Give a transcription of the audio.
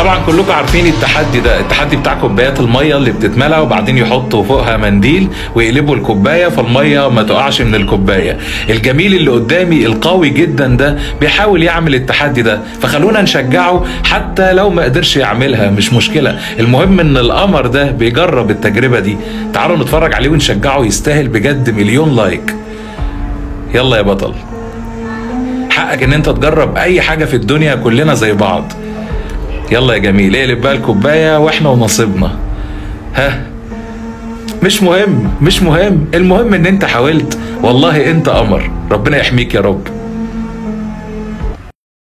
طبعا كلكم عارفين التحدي ده التحدي بتاع كوبايات الميه اللي بتتملى وبعدين يحطوا فوقها منديل ويقلبوا الكوبايه فالميه ما تقعش من الكوبايه الجميل اللي قدامي القوي جدا ده بيحاول يعمل التحدي ده فخلونا نشجعه حتى لو ما قدرش يعملها مش مشكله المهم ان القمر ده بيجرب التجربه دي تعالوا نتفرج عليه ونشجعه يستاهل بجد مليون لايك يلا يا بطل حقك ان انت تجرب اي حاجه في الدنيا كلنا زي بعض يلا يا جميل اقلب بقى الكوبايه واحنا ونصيبنا ها مش مهم مش مهم المهم ان انت حاولت والله انت قمر ربنا يحميك يا رب